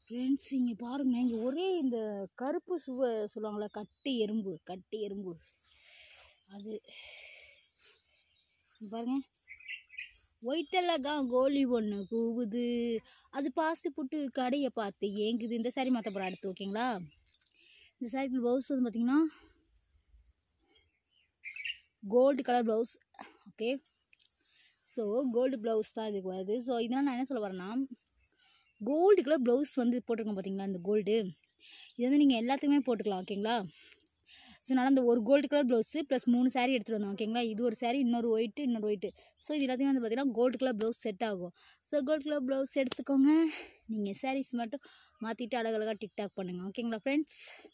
friends இங்கே பாருங்க இங்கே ஒரே இந்த கருப்பு சுவ சொல்லுவாங்களே கட்டி எறும்பு கட்டி எறும்பு அது இங்க பாருங்க ஒயிட்டல்லக்கா கோலி ஒன்று கூவுது அது பாஸ்ட் புட்டு கடையை பார்த்து ஏங்குது இந்த சாரி மாற்ற போகிற அடுத்து ஓகேங்களா இந்த சாரி ப்ளவுஸ் வந்து பார்த்தீங்கன்னா gold colour blouse okay so gold blouse தான் இதுக்கு வருது ஸோ இதனால் நான் என்ன சொல்ல வரேன்னா கோல்டு கலர் ப்ளவுஸ் வந்து போட்டிருக்கோம் பார்த்தீங்களா இந்த கோல்டு இது வந்து நீங்கள் எல்லாத்துக்குமே போட்டுக்கலாம் ஓகேங்களா ஸோ அதனால் அந்த ஒரு கோல்டு கலர் ப்ளவுஸு ப்ளஸ் மூணு saree எடுத்துகிட்டு வந்தோம் ஓகேங்களா இது ஒரு saree இன்னொரு ஒயிட்டு இன்னொரு ஒயிட்டு ஸோ இது எல்லாத்தையுமே வந்து பார்த்தீங்கன்னா கோல்டு கலர் ப்ளவுஸ் செட் ஆகும் ஸோ கோல்டு கலர் ப்ளவுஸ் எடுத்துக்கோங்க நீங்கள் sarees மட்டும் மாற்றிட்டு அழகழகாக டிக்டாக் பண்ணுங்கள் ஓகேங்களா ஃப்ரெண்ட்ஸ்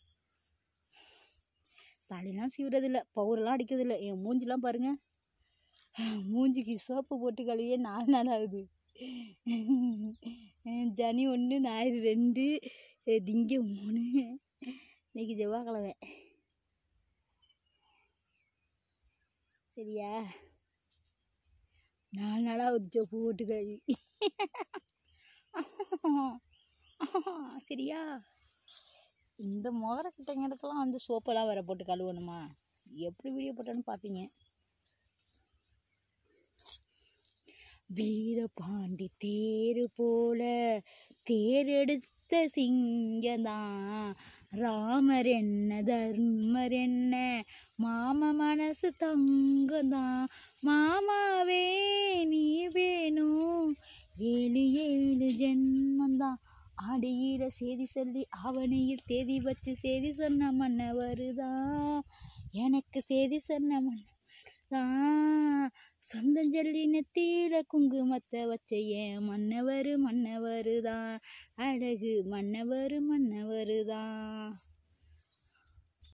தலையெல்லாம் சீவுறதில்ல பவுரெல்லாம் அடிக்கிறதில்ல என் மூஞ்சிலாம் பாருங்கள் மூஞ்சிக்கு சோப்பு போட்டு கழுவியே நாலு நாள் ஆகுது ஜனி ஒன்று ஞாயிறு ரெண்டு திங்க மூணு இன்னைக்கு செவ்வாய்க்கிழமை சரியா நாலு நாளாக ஒரு சோப்பு போட்டு கழுவி சரியா இந்த முகர கிட்டங்களுக்கெல்லாம் வந்து சோப்பெல்லாம் வேற போட்டு கழுவணுமா எப்படி வீடியோ போட்டாலும் பார்ப்பீங்க வீரபாண்டி தேரு போல தேரெடுத்த சிங்கம்தான் ராமர் என்ன தர்மர் என்ன மாமா மனசு தங்கம்தான் மாமாவே நீ வேணும் ஏழு ஏழு ஜென்மந்தான் ஆடியிட செய்தி சொல்லி அவனையில் தேதி வச்சு செய்தி சொன்ன மன்னவருதான் எனக்கு செய்தி சொன்ன மன்னதான் சொந்தஞ்சொல்லி நெத்தியில குங்குமத்தை வச்ச ஏன் மன்னவர் மன்னவர் தான் அழகு மன்னவர் மன்னவர் தான்